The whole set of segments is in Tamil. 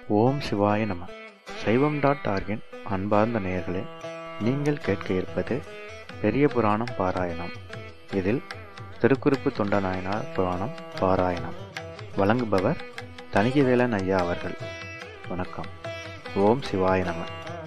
ஓம் சிவாய நம சைவம் டாட் ஆர்கின் அன்பார்ந்த நேயர்களே நீங்கள் கேட்க இருப்பது பெரிய புராணம் பாராயணம் இதில் திருக்குறிப்பு தொண்ட நாயனார் புராணம் பாராயணம் வழங்குபவர் தணிகைவேலன் ஐயா அவர்கள் வணக்கம் ஓம் சிவாய நம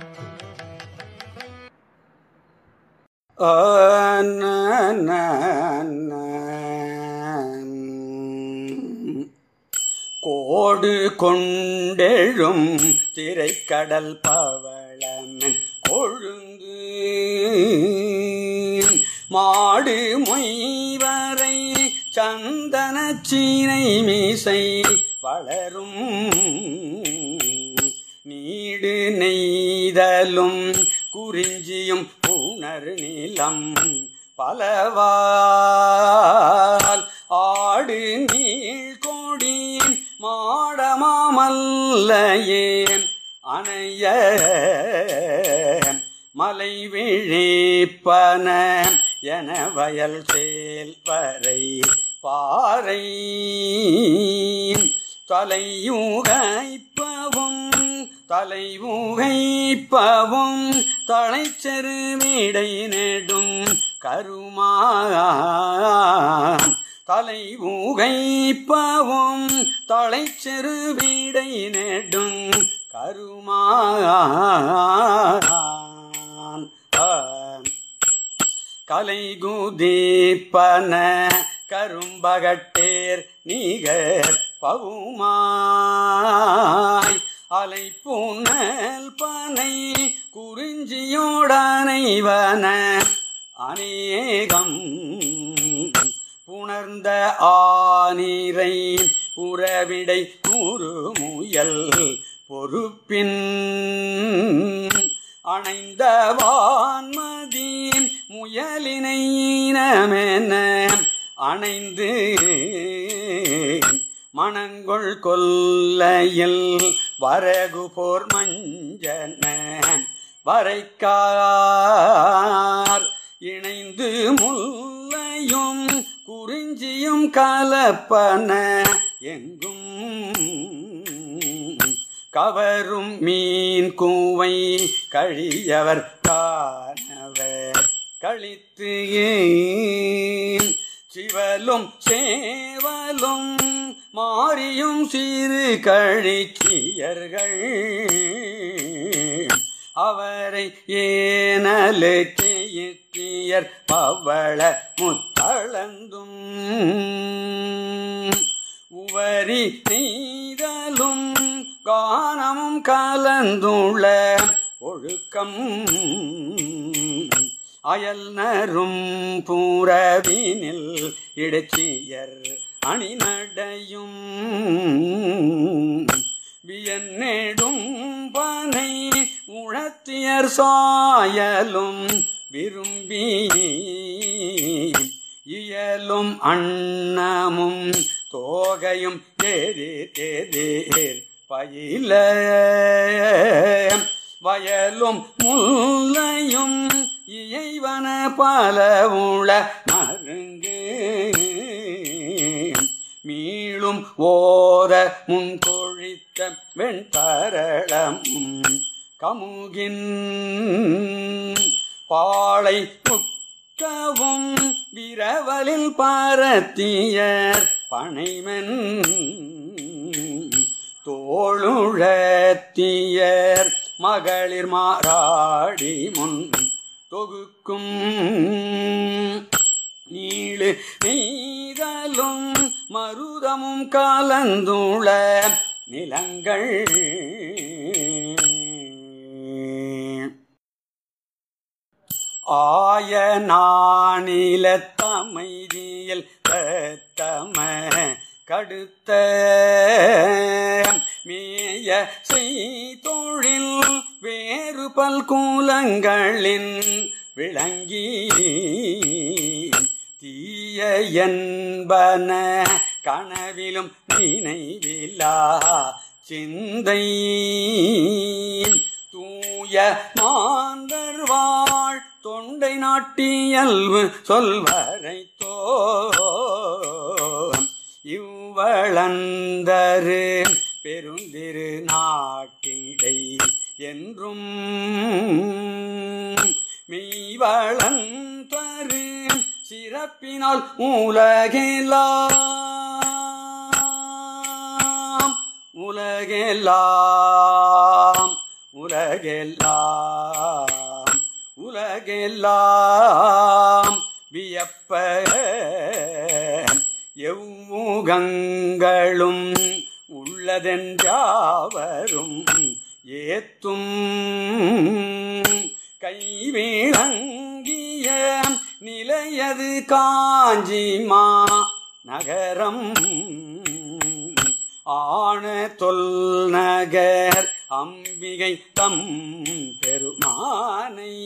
கோடு கொண்டெழும் திரைக்கடல் பவளமன் கொழுந்து மாடு மொய்வரை சந்தன சீனை மீசை வளரும் நீடு நெய்தலும் குறிஞ்சியும் புணர் நிலம் பலவால் ஆடு நீழ்கொடி மாடமாமல்லையேன் அணைய மலை விழிப்பன என வயல் சேல்வரை பாறை தலையுகைப்பவும் தலைவுகைப்பவும் தலைச்செரு வீடை நெடும் கருமா தலைவுகைப்பவும் தலைச்செரு வீடை நெடும் கருமான் கலைகுதீப்பன கரும்பகட்டேர் நீகர் பவுமாய் அலை புனல் பனை குறிஞ்சியோடனைவன அநேகம் புணர்ந்த ஆனிரை புறவிடை கூறு முயல் பொறுப்பின் அணைந்த வான்மதீன் முயலினை இனமென அணைந்து மணங்கொள் கொல்லையில் வரகு போர் மஞ்சன வரைக்கார் இணைந்து முல்லையும் குறிஞ்சியும் கலப்பன எங்கும் கவரும் மீன் கூவை கழியவர் காணவர் கழித்து சிவலும் சேவலும் மாறியும் சிறு கழிச்சியர்கள் அவரை ஏனலுக்கு இட்டியர் பவள முத்தளந்தும் உவரி நெய்தலும் கானமும் கலந்துள்ள ஒழுக்கம் அயல் நரும் பூரவினில் இடைச்சியர் அணிநடையும் வியன்னேடும் பனை உழத்தியர் சாயலும் விரும்பி இயலும் அன்னமும் தோகையும் எதிர் எதிர் பயில வயலும் முல்லையும் இயைவன பல உள மருங்கு மீளும் ஓர முன் கொழித்த வெண்பரளமும் கமுகின் பாளை புக்கவும் விரவலில் பரத்தியர் பனைமன் தோளுழத்தியர் மகளிர் மாறாடி முன் தொகுக்கும் நீளு நெய்தலும் மருதமும் கலந்துள நிலங்கள் ஆய நாணிலத்தமைதியில் தத்தம கடுத்த மேய செய்தொழில் வேறு பல்கூலங்களின் விளங்கி தீய என்பன கனவிலும் நினைவிலா சிந்தை தூய மாந்தர் வாழ் தொண்டை நாட்டியல்வு சொல்வரை தோ இவ்வளந்தரு பெருந்திரு நாட்டிடை என்றும் மெய்வளந்தரு சிறப்பினால் உலகெல்லாம் உலகெல்லாம் உலகெல்லாம் உலகெல்லாம் வியப்ப எவ்முகங்களும் உள்ளதென்றாவரும் ஏத்தும் கைவிளங்கிய நிலையது காஞ்சிமா நகரம் ஆன தொல் நகர் அம்பிகை தம் பெருமானை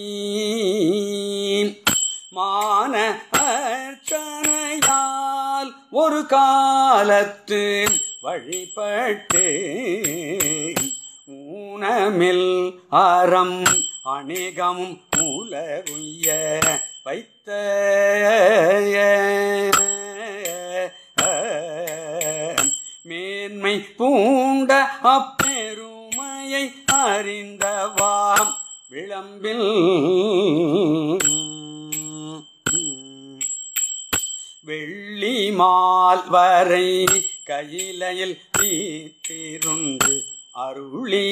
மான அர்ச்சனையால் ஒரு காலத்து வழிபட்டு ஊனமில் அறம் அநேகமும் உலகுய வைத்த மேன்மை பூண்ட அப்பெருமையை அறிந்தவாம் விளம்பில் வெள்ளி மால் வரை கையிலையில் வீற்றிருந்து அருளி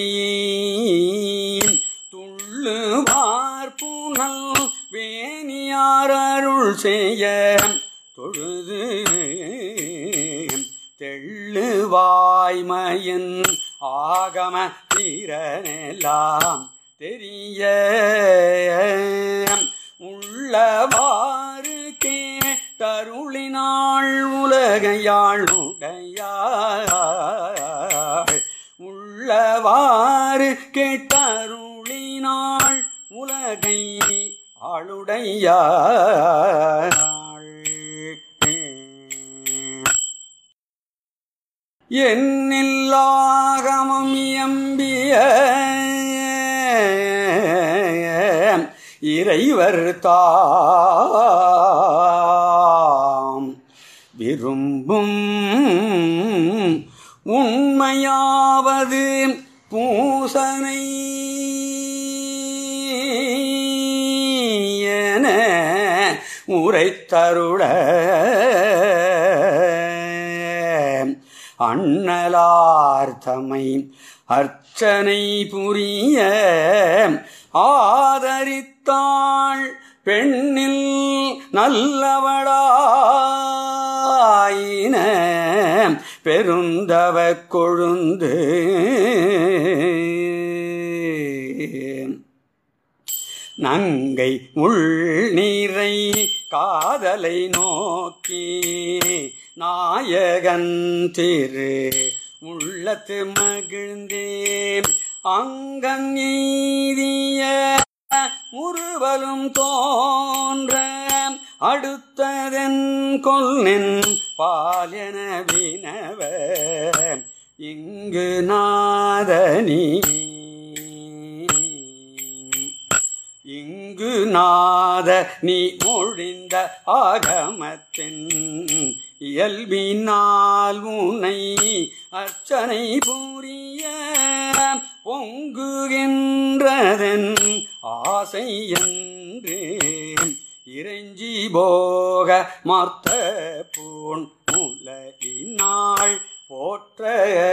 துள்ளு பார்ப்புனல் வேணியார் அருள் செய்ய தொழுது தெள்ளு வாய்மையின் ஆகம திறனெல்லாம் தெரிய உள்ளவாறு கேட்டருளினாள் உலகையாள் உடையாள் உள்ளவாறு கேட்டருளினாள் உலகை ஆளுடையாள் என்னில்லாகமம் எம்பிய இறைவர் தாம் விரும்பும் உண்மையாவது பூசனை என உரைத்தருள அண்ணலார்த்தமை அர்ச்சனை புரிய ஆதரித்தாள் பெண்ணில் நல்லவளாயின பெருந்தவ கொழுந்து நங்கை உள்நீரை காதலை நோக்கி நாயகன் திரு உள்ளத்து மகிழ்ந்தேன் அங்கன் எய்திய முறுவலும் தோன்ற அடுத்ததென் கொல்லின் பாலென வினவ இங்கு நாதனி இங்கு நாத நீ மொழிந்த ஆகமத்தின் இயல்பினால் உனை அர்ச்சனை புரிய பொங்குகின்றதன் ஆசை என்று இறைஞ்சி போக மார்த்த பூண் முலையினாள் போற்ற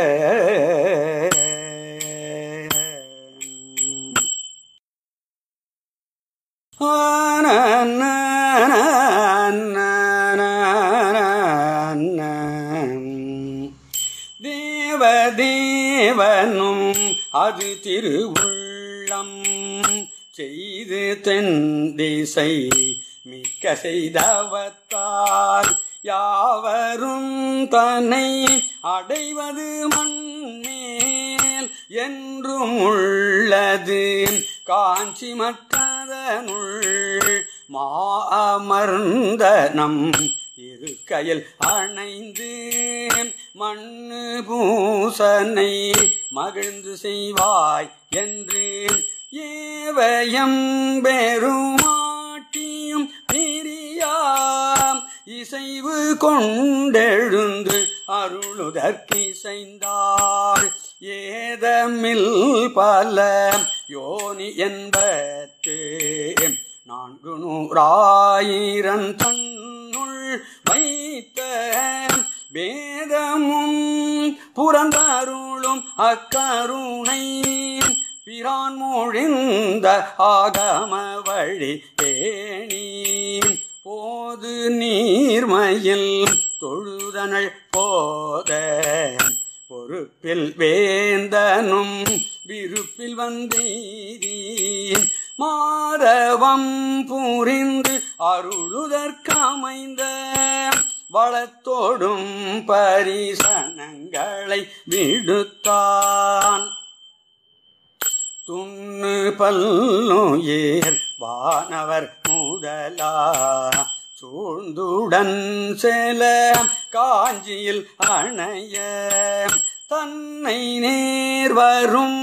தேவதேவனும் அது திருவுள்ளம் செய்து தென் திசை மிக்க செய்தவத்தால் யாவரும் தன்னை அடைவது மண்ணேல் என்றும் உள்ளது காஞ்சி மற்றதனுள் மா அமர்ந்த நம் இருக்கையில் அணைந்து மண்ணு பூசனை மகிழ்ந்து செய்வாய் என்று ஏவயம் பெருமாட்டியும் பிரியாம் இசைவு கொண்டெழுந்து அருளுதற்கிசைந்தாள் ஏதமில் பல யோனி என்பத்து நான்கு நூறாயிரம் தன்னுள் வைத்த வேதமும் புறந்தருளும் அக்கருணை பிரான் மொழிந்த ஆகம வழி பேணி போது நீர்மையில் தொழுதனள் போத பொறுப்பில் வேந்தனும் விருப்பில் வந்தீதி மாதவம் புரிந்து அருளுதற்கமைந்த வளத்தோடும் பரிசனங்களை விடுத்தான் துண்ணு பல்லுயிர் வானவர் முதலா சூழ்ந்துடன் செல காஞ்சியில் அணைய தன்னை நேர் வரும்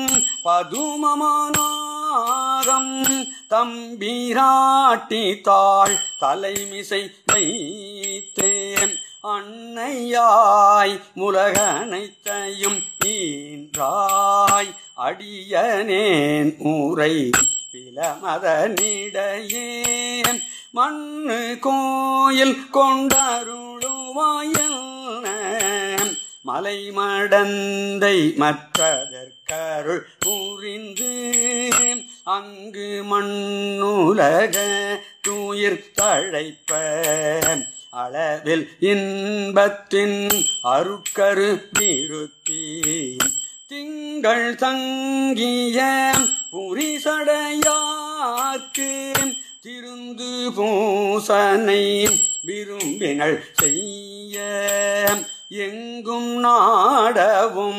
பதுமமானாகம் தம்பிராட்டி தாள் தலைமிசை வைத்தேன் அன்னையாய் முலகனைத்தையும் ஈன்றாய் அடியனேன் ஊரை பிலமதனிடையே மண்ணு கோயில் கொண்டருளுவாயல் மலை மடந்தை மற்றதற்கருள் புரிந்து அங்கு மண்ணுலக தூயிர் தழைப்ப அளவில் இன்பத்தின் அருட்கரு நிறுத்தி திங்கள் தங்கிய புரிசடையார்க்கு திருந்து பூசனை விரும்பினள் செய்ய எங்கும் நாடவும்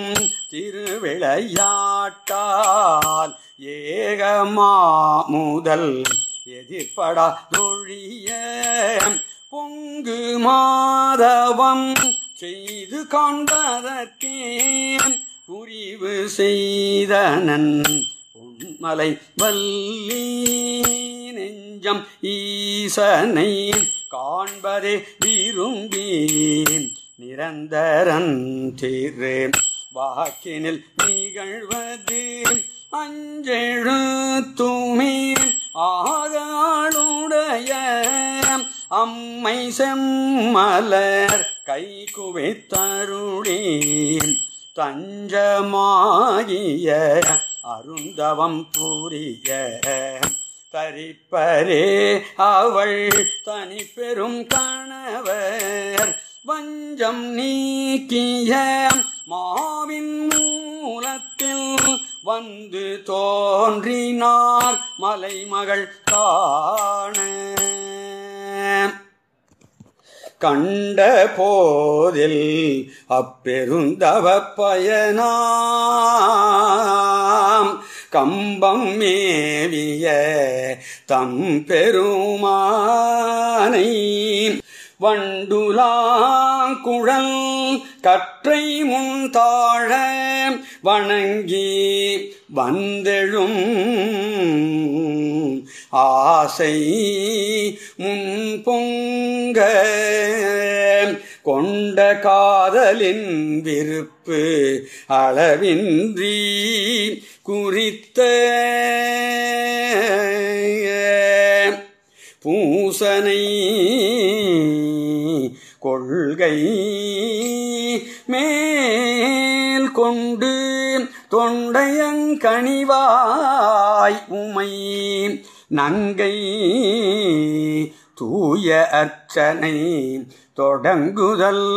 திருவிளையாட்டால் ஏகமா முதல் எதிர்படா தொழிய பொங்கு மாதவம் செய்து காண்பதற்கே புரிவு செய்தனன் பொன்மலை வல்லி நெஞ்சம் ஈசனை காண்பதே விரும்பி நிரந்தரன் திரு வாக்கினில் நிகழ்வது அஞ்செழுத்துமே ஆகாளுடைய அம்மை செம்மலர் கை குவித்தருளே தஞ்சமாகிய அருந்தவம் புரிய தரிப்பரே அவள் தனி பெரும் கணவர் வஞ்சம் நீக்கிய மாவின் மூலத்தில் வந்து தோன்றினார் மலைமகள் காண கண்ட போதில் அப்பெருந்தவ பயனாம் கம்பம் மேவிய தம் பெருமானை வண்டுலாங்குழல் கற்றை முன் தாழ வணங்கி வந்தெழும் ஆசை முன் பொங்க கொண்ட காதலின் விருப்பு அளவின்றி குறித்த பூசனை கொள்கை மேல் கொண்டு தொண்டையங்கணிவாய் உமை நங்கை தூய அர்ச்சனை தொடங்குதல்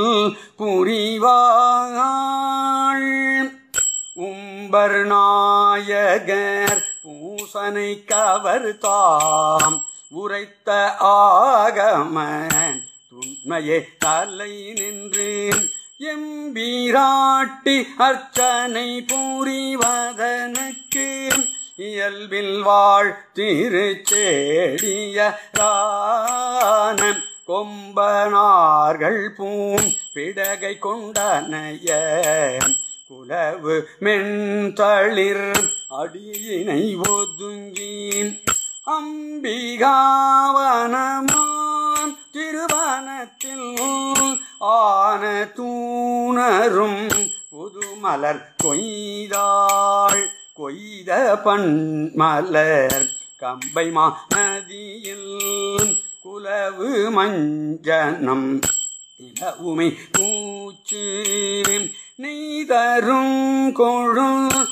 புரிவாள் உம்பர் நாயகர் பூசனை கவர் தாம் உரைத்த ஆகம துண்மையே தலை நின்று எம்பீராட்டி அர்ச்சனை புரிவதனுக்கு இயல்பில் வாழ் திருச்சேடிய ரானம் கொம்பனார்கள் பூம் பிடகை கொண்டனைய குலவு மென்தளிர் அடியினை ஒதுங்கி அம்பிகாவனமான் திருவனத்தில் ஆன தூணரும் புதுமலர் கொய்தாள் கொய்த பன்மலர் கம்பை நதியில் குலவு மஞ்சனம் நிலவுமை பூச்சு நெய்தரும் கொழு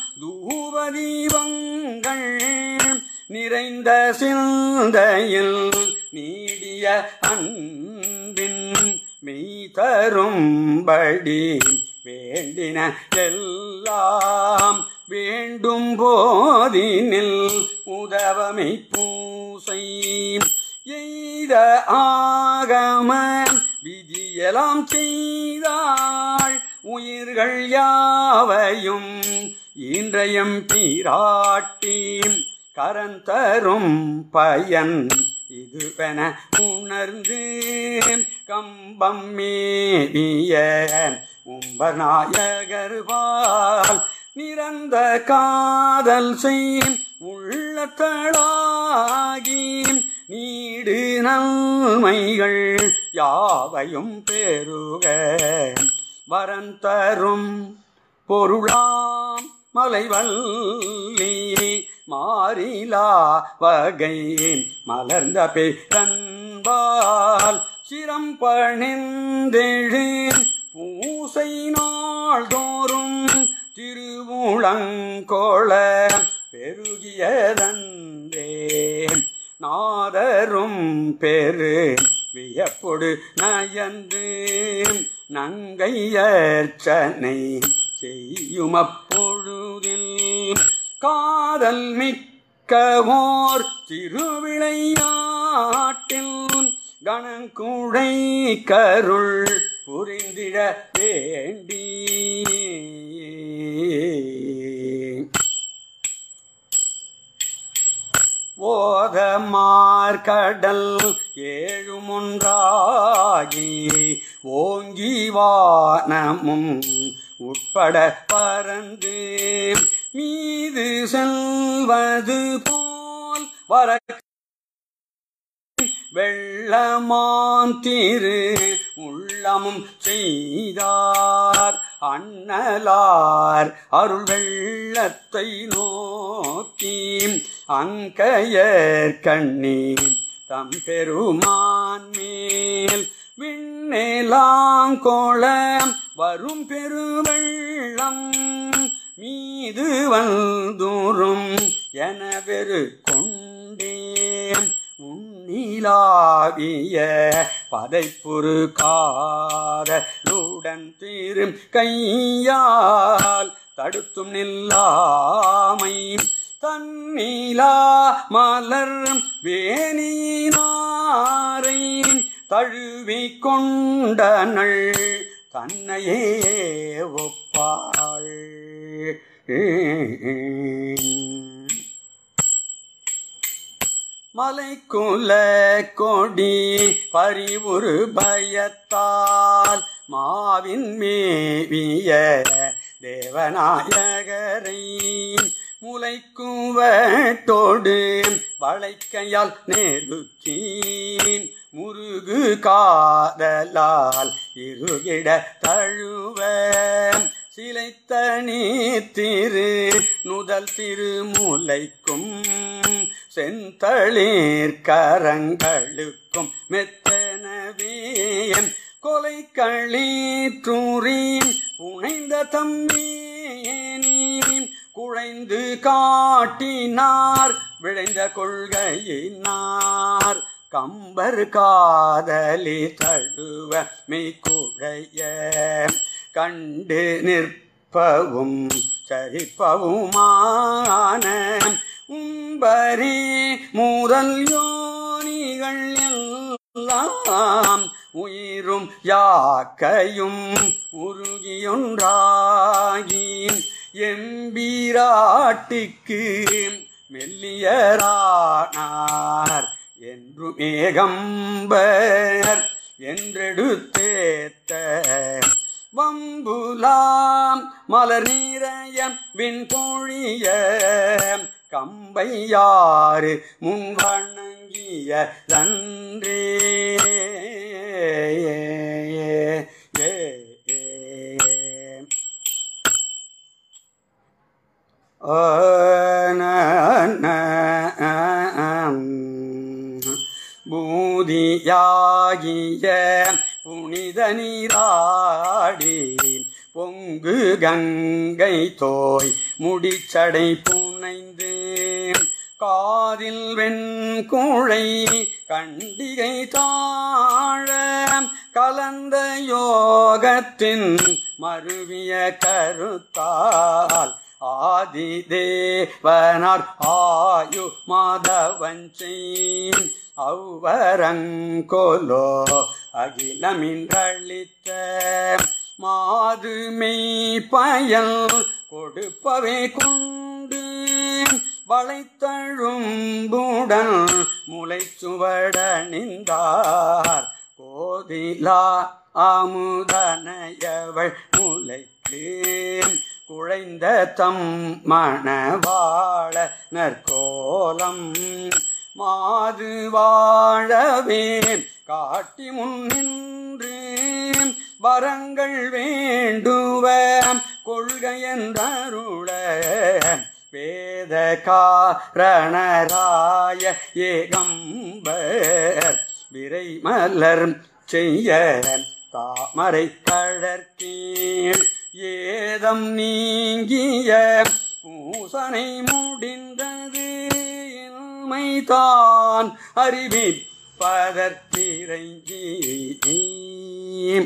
தூபதீபங்கள் நிறைந்த சிந்தையில் நீடிய அன்பின் மெய் தரும்படி வேண்டின எல்லாம் வேண்டும் போதினில் உதவமை பூசை எய்த ஆகம விதியெல்லாம் செய்தாள் உயிர்கள் யாவையும் இன்றையம் பிராட்டி கரந்தரும் பயன் இதுவென உணர்ந்து கம்பம் மேவிய உம்பநாயகர்வால் நிரந்த காதல் செய் உள்ளத்தளாகி நீடு நன்மைகள் யாவையும் பெருக வரந்தரும் பொருளாம் மலைவல்லி மாறிலா வகை மலர்ந்த பேரன்பால் சிரம் பணிந்தெழு பூசை நாள்தோறும் திருவுளங்கோள பெருகியதன்றே நாதரும் பெரு வியப்பொடு நயந்து நங்கையர்ச்சனை செய்யும் அப்பொழுதில் காதல் மிக்கவோர் திருவிளையாட்டில் கணங்குழை கருள் புரிந்திட வேண்டி ஓதமார்கடல் ஏழுமொன்றாகி ஓங்கி வானமும் உட்பட பறந்து மீது செல்வது போல் வர வெள்ளமான் திரு உள்ளமும் செய்தார் அண்ணலார் அருள் வெள்ளத்தை நோக்கி அங்கையர் கண்ணி தம் பெருமான் மேல் விண்ணேலாங்கோள வரும் பெருவெள்ளம் மீது வந்தூரும் என வெறு கொண்டேன் உன்னிலாவிய பதைப்புரு காதலுடன் திரு கையால் தடுத்தும் நில்லாமை தன்னிலா மலர் வேணினாரை தழுவி கொண்டனள் தன்னையே ஒப்பாள் மலைக்குல கொடி பரிவுரு பயத்தால் மாவின் மேவிய தேவநாயகரை முளைக்குவட்டோடு வளைக்கையால் நெருக்கி முருகு காதலால் இருகிட தழுவ சிலைத்தனி திரு நுதல் திருமுலைக்கும் செந்தளிர் கரங்களுக்கும் மெத்தனவே கொலை களீற்றூரின் புனைந்த தம்மேனீன் குழைந்து காட்டினார் விளைந்த கொள்கையினார் கம்பர் காதலி தழுவ மெய்குழைய கண்டு நிற்பவும் சரிப்பவுமான உம்பரி முதல் யோனிகள் எல்லாம் உயிரும் யாக்கையும் உருகியொன்றாகி எம்பீராட்டிக்கு மெல்லியரானார் என்று மேகம்பர் என்றெடுத்தேத்த வம்புலாம் மலர் நீரைய விண் பொழிய கம்பையாறு முன் வணங்கிய நன்றே பூதியாகிய புனித நீராடி பொங்கு கங்கை தோய் முடிச்சடை புனைந்து காதில் வெண்குழை கண்டிகை தாழ கலந்த யோகத்தின் மருவிய கருத்தால் ஆதி தேவனார் ஆயு மாதவஞ்சை அவ்வரங்கோலோ அகிலமின்றளித்த மாது மெய்ப்பயல் கொடுப்பவே கொண்டு வளைத்தழும்புடன் முளைச்சுவடணிந்தார் கோதிலா அமுதனையவள் முளைக்கு குழைந்த தம் மணவாழ நற்கோலம் மாது வாழவே காட்டி முன்னின்று வரங்கள் வேண்டுவ கொள்கையன்றருள வேத காரணராய ஏகம்பர் விரை மலர் செய்ய தாமரை கடற்கீழ் ஏதம் நீங்கிய பூசனை முடிந்தது இன்மைதான் அறிவிப்பதற்கிறைஞ்சி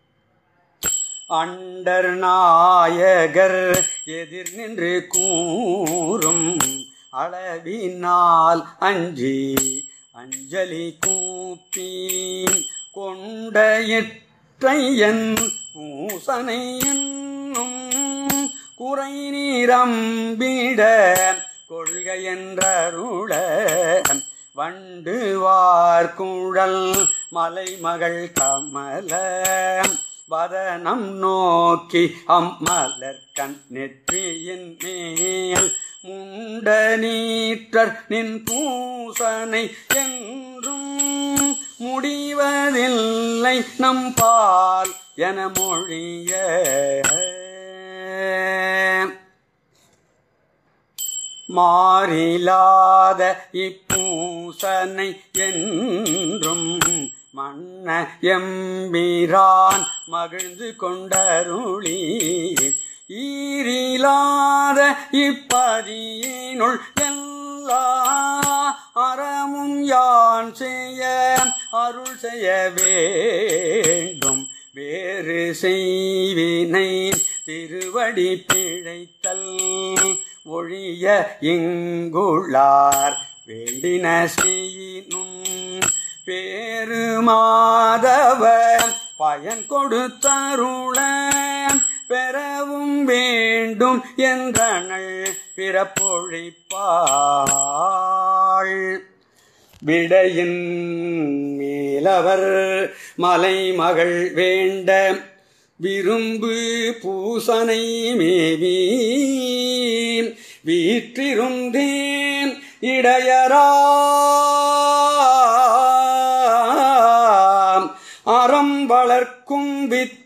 அண்டர் நாயகர் எதிர் நின்று கூறும் அளவினால் அஞ்சி அஞ்சலி கூப்பி கொண்ட எற்றையன் பூசனை என்னும் குறை நீரம்பிட கொள்கையன்றருள வண்டு வார்குழல் மலைமகள் கமல வதனம் நோக்கி அம்மலர் கண் நெற்றியின் மேல் முண்ட நீற்றர் நின் பூசனை என்றும் முடிவதில்லை நம் பால் என மொழிய மாறிலாத இப்பூசனை என்றும் மன்ன எம்பிரான் மகிழ்ந்து கொண்டருளி ஈரிலாத இப்பதியினுள் எல்லா அறமும் யான் செய்ய அருள் செய்ய வேண்டும் வேறு செய்வினை திருவடி பிழைத்தல் ஒழிய இங்குளார் வேண்டின செய்யினும் பேரு மாதவ பயன் கொடுத்தருள பெறவும் வேண்டும் என்றனள் பிறப்பொழிப்பாள் விடையின் மேலவர் மலைமகள் வேண்ட விரும்பு பூசனை மேவி வீற்றிருந்தேன் இடையரா அறம் வளர்க்கும்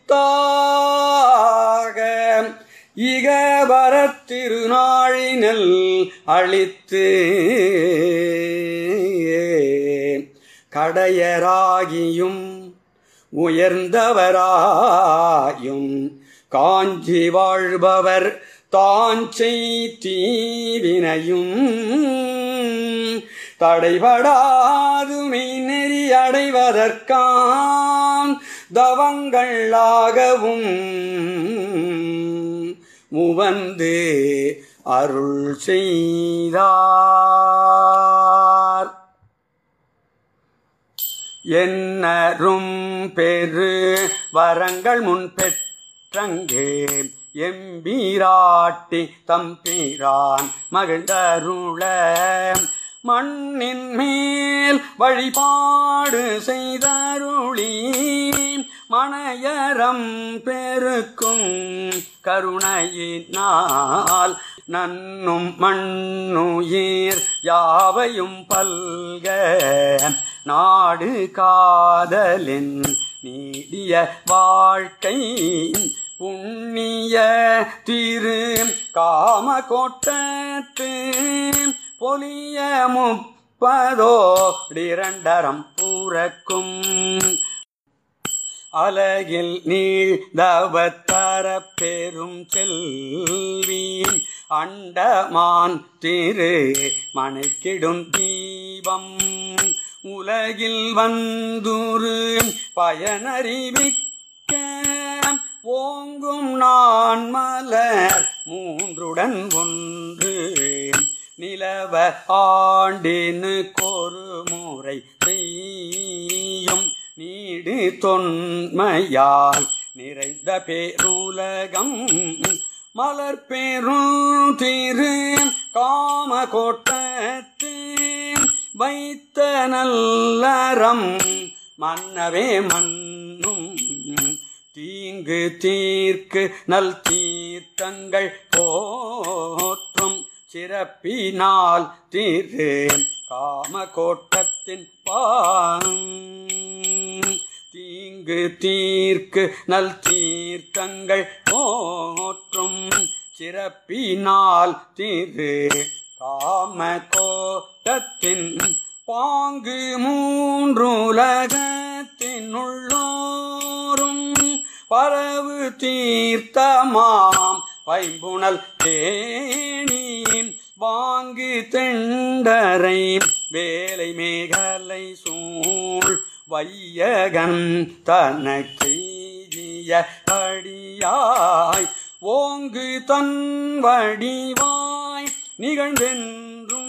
வித்தாக இகவரத் திருநாழினல் அழித்து கடையராகியும் உயர்ந்தவராயும் காஞ்சி வாழ்பவர் தாஞ்சை தீவினையும் தடைபடாது மெய்நெறி அடைவதற்கான் தவங்களாகவும் முவந்து அருள் செய்தார் என்னரும் பெரு வரங்கள் முன் பெற்றங்கே எம்பீராட்டி தம்பிரான் மகிழ்ந்தருள மண்ணின் மேல் வழிபாடு செய்தருளி மனையரம் பெருக்கும் கருணையினால் நன்னும் மண்ணுயிர் யாவையும் பல்க நாடு காதலின் நீடிய வாழ்க்கை புண்ணிய திரு காமகோட்டத்து பொலிய முப்பதோடிரண்டரம் பூரக்கும் அலகில் நீழ்தவத்தர பெரும் செல்வி அண்டமான் திரு மனைக்கிடும் தீபம் உலகில் வந்துரு பயனறிவிக்க ஓங்கும் நான் மலர் மூன்றுடன் ஒன்று நிலவ ஆண்டினு கொரு முறை செய்யும் நீடு தொன்மையால் நிறைந்த பேருலகம் மலர் பெரும் திரு காமகோட்டத்து வைத்த நல்லறம் மன்னவே மன்னும் தீங்கு தீர்க்கு நல் தீர்த்தங்கள் போற்றும் சிறப்பினால் திரு காமகோட்டத்தின் பாங் தீங்கு தீர்க்கு நல் தீர்த்தங்கள் போற்றும் சிறப்பினால் திரு காமகோட்டத்தின் பாங்கு மூன்றுலகத்தின் உள்ளோரும் பரவு தீர்த்தமாம் பைம்புணல் தேனி வாங்கு தெண்டரை வேலை மேகலை சூழ் வையகன் தனக்கெய்திய அடியாய் ஓங்கு தன் வடிவாய் நிகழ்ந்தென்றும்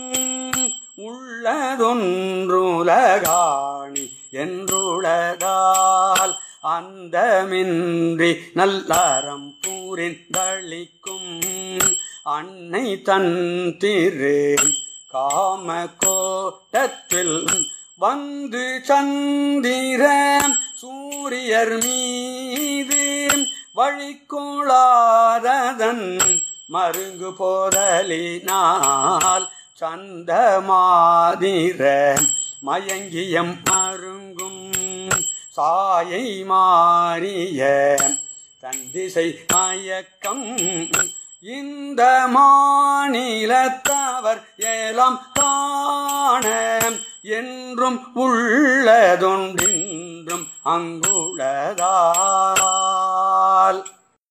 உள்ளதொன்றுலகாணி என்றுளதால் அந்தமின்றி நல்லறம் பூரிந்தளிக்கும் அன்னை தன் திரு காமகோட்டத்தில் வந்து சந்திர சூரியர் மீது வழிகோளாததன் மருங்கு போதலினால் சந்தமாதிர மயங்கியம் மருங்கும் சாயை மாறிய தந்திசை மயக்கம் இந்த மாநிலத்தவர் ஏலம் காண என்றும் உள்ளதொன்றின்றும் அங்குளதால்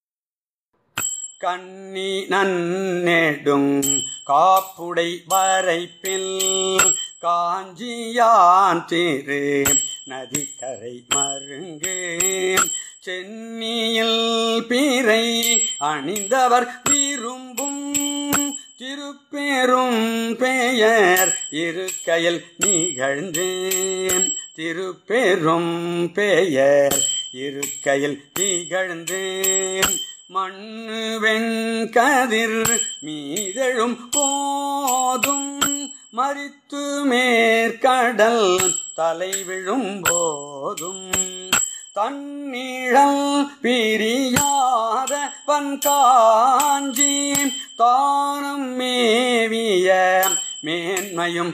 கண்ணி நன்னெடுங் காப்புடை வரைப்பில் காஞ்சியான் திரு நதிக்கரை மருங்கு சென்னியில் பிறை அணிந்தவர் விரும்பும் திருப்பெரும் பெயர் இருக்கையில் நிகழ்ந்தேன் திருப்பெரும் பெயர் இருக்கையில் நிகழ்ந்தேன் மண்ணு வெண்கதிர் மீதெழும் போதும் மறித்து மேற்கடல் தலை விழும் போதும் தன்னிழல் பிரியாத பன்காஞ்சி தானும் மேவிய மேன்மையும்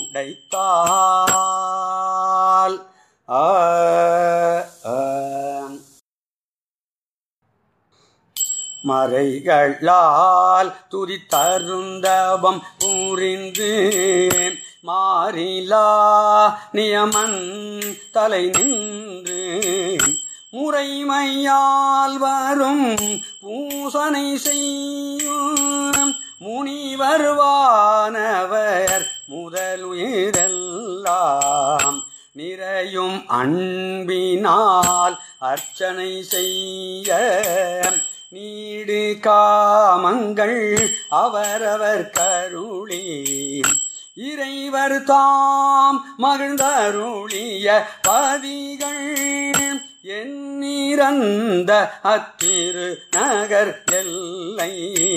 உடைத்தால் ஆ ஆ. மறைகளால் துதி தருந்தவம் புரிந்து மாறிலா நியமன் தலை நின்று முறைமையால் வரும் பூசனை செய்யும் முனிவர்வானவர் முதலுயிரெல்லாம் நிறையும் அன்பினால் அர்ச்சனை செய்ய நீடு காமங்கள் அவரவர் கருளி இறைவர் தாம் மகிழ்ந்தருளிய பதிகள் எண்ணிறந்த அத்திரு நகர் எல்லை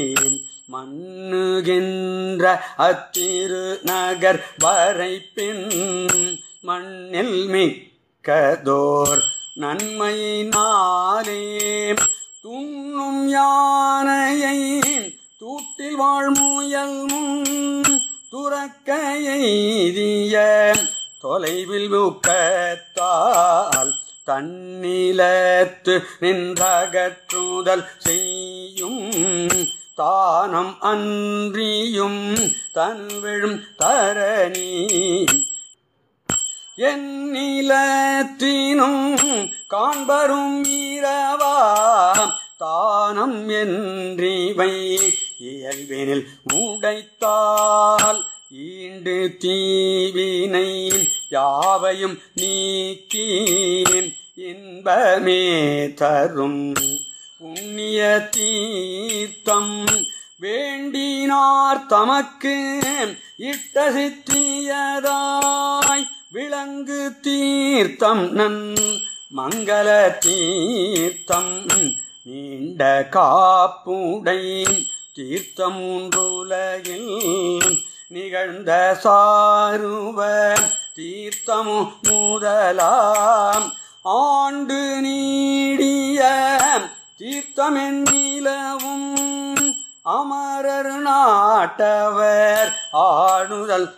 மண்ணுகின்ற அத்திரு நகர் வரைப்பின் மண்ணில் மிக்கதோர் நன்மையினாலே துண்ணும் யானையை தூட்டில் வாழ்முயல் முன் துறக்க எய்திய தொலைவில் ஊக்கத்தால் தன்னிலத்து நின்றகற்றுதல் செய்யும் தானம் அன்றியும் தன்விழும் தரணி என்னிலத்தினும் காண்பரும் இரவா தானம் என்றிவை இயல்பினில் உடைத்தால் ஈண்டு தீவினை யாவையும் நீக்கி இன்பமே தரும் புண்ணிய தீர்த்தம் வேண்டினார் தமக்கு இட்ட சித்தியதாய் விளங்கு தீர்த்தம் நன் மங்கள தீர்த்தம் நீண்ட காப்புடை தீர்த்தம் மூன்றுலகில் நிகழ்ந்த சாருவ தீர்த்தமு முதலாம் ஆண்டு நீடிய தீர்த்தமென் நிலவும் அமரர் நாட்டவர் ஆடுதல்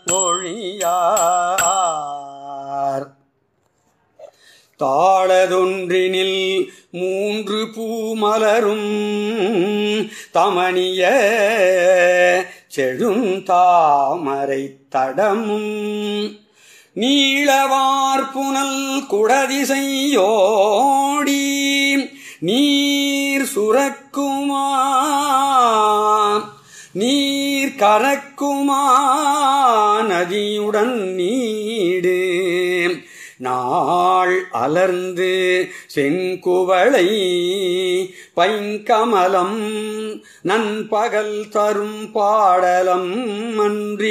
ஒழியார் தாளதொன்றினில் மூன்று பூமலரும் தமணிய செழும் தாமரை தடமும் நீளவார்புனல் குடதிசையோடி நீர் சுரக்குமா நீர் கரக்குமா நதியுடன் நீடு நாள் அலர்ந்து செங்குவளை பைங்கமலம் நண்பகல் தரும் பாடலம் அன்றி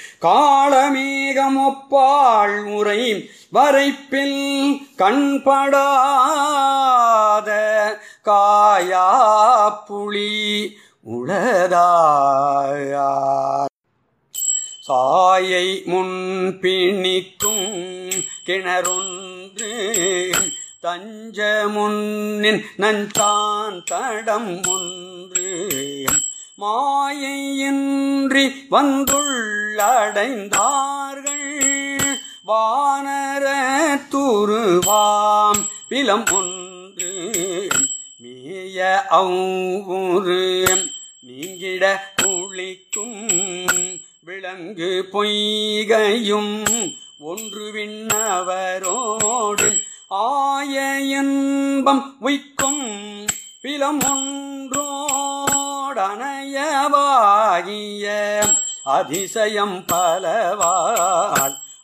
காளமேகமொப்பாள் முறை வரைப்பில் கண்படாத காயா புலி உளதாயார் சாயை முன் பிணிக்கும் கிணறொன்று தஞ்ச முன்னின் நஞ்சான் தடம் ஒன்று மாயையின்றி வந்துள்ளடைந்தார்கள் வானர துருவாம் பிலம் ஒன்று மேய அவ்வொரு நீங்கிட குளிக்கும் விலங்கு பொய்கையும் ஒன்று விண்ணவரோடு ஆய இன்பம் உய்க்கும் பிலம் ஒன்றோடனையவாகிய அதிசயம் பலவால்